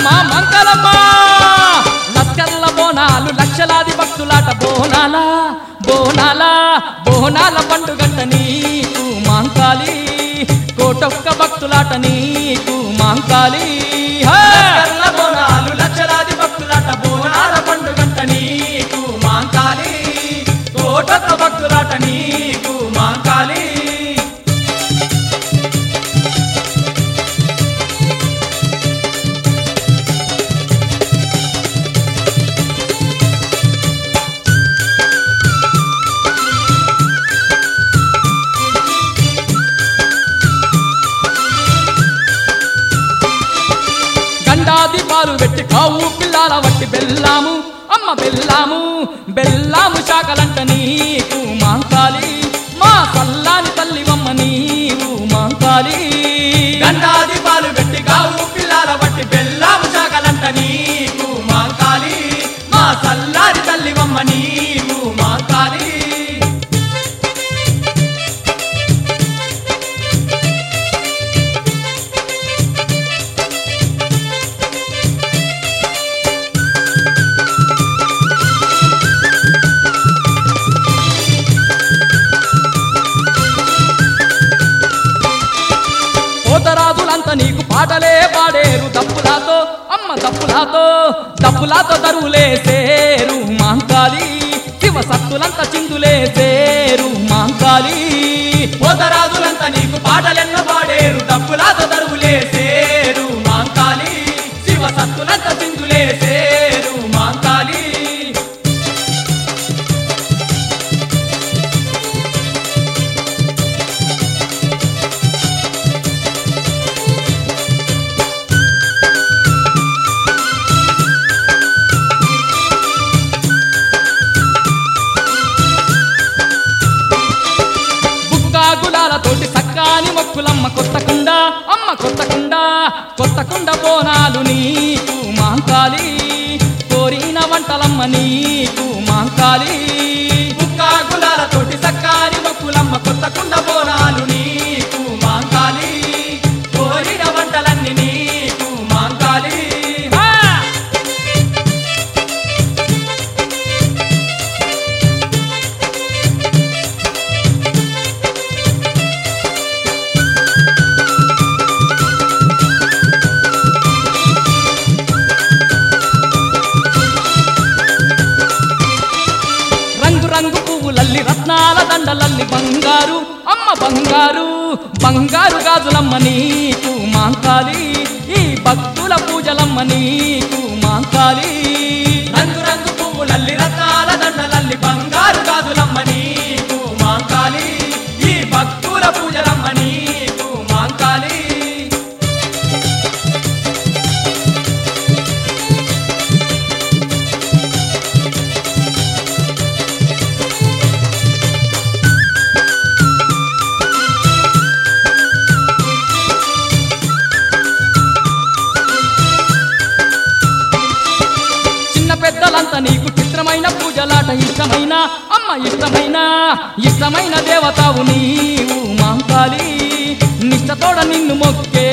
అమ్మ మంగళమ్మ లస్కర్ల బోనాలు లక్షలాది భక్తులాట బోనాల బోనాల బోనాల పండుగంట నీకు మాంకాలి కోటొక్క భక్తులాట నీకు మాంకాలి హే! కర్ల బోనాలు లక్షలాది భక్తులాట బోనాల పండుగంట నీకు మాంకాలి కోటొక్క భక్తులాట నీకు మాంకాలి గండాది పాలు పెట్టి కావు పిల్లాల వట్టి బెల్లాము అమ్మ బెల్లాము బెల్లాము శాఖలంట నీకు మాంకాలి మా సల్లాని తల్లివమ్మ నీవు మాంకాలి గండాది పాలు పెట్టి గావు పిల్లాల బట్టి బెల్లాము శాఖలంట నీకు మాంకాలి మా సల్లారి తల్లివమ్మ నీవు మాంకాలి పోతరాజులంతా నీకు పాటలే పాడేరు తప్పులాతో అమ్మ తప్పులాతో తప్పులాతో దరువులేసేరు మాంకాలి శివ సత్తులంతా చిందులేసేరు మాంకాలి పోతరాజులంతా నీకు పాటలెన్నో పాడేరు డప్పులాతో దరువులేసేరు మాంకాలి శివ సత్తులంత సింధులేసేరు మాంకాలి బుక్కా గులాలతోటి సక్కాని మొక్కులమ్మ కొత్తకుండ అమ్మ కొత్తకుండ కొత్తకుండ బోనాలు నీకు మాంకాలి కోరిన వంటలమ్మ నీకు మాంకాలి కుక్కా గులాలతోటి సక్కారి మొక్కులమ్మ కొత్త కుండ బోనాలు నీకు మాంకాలి కోరిన వంటలన్నీ నీకు మాంకాలి హా! రంగు రంగు పువ్వులల్లి రత్నాల దండలల్లి బంగారు అమ్మ బంగారు బంగారు గాజులమ్మ నీకు మాంకాలి ఈ భక్తుల పూజలమ్మ నీకు మాంకాలి రంగు రంగు పువ్వులల్లి రత్నాల దండలల్లి బంగారు గాజులమ్మ నీకు మాంకాలి ఈ భక్తుల పూజలమ్మ నీకు మాంకాలి చిన్న పెద్దలంతా నీకు చిత్రమైన పూజలాట ఇష్టమైన అమ్మ ఇష్టమైన ఇష్టమైన దేవతావు నీవు మాంకాలి నిష్టతోడ నిన్ను మొక్కే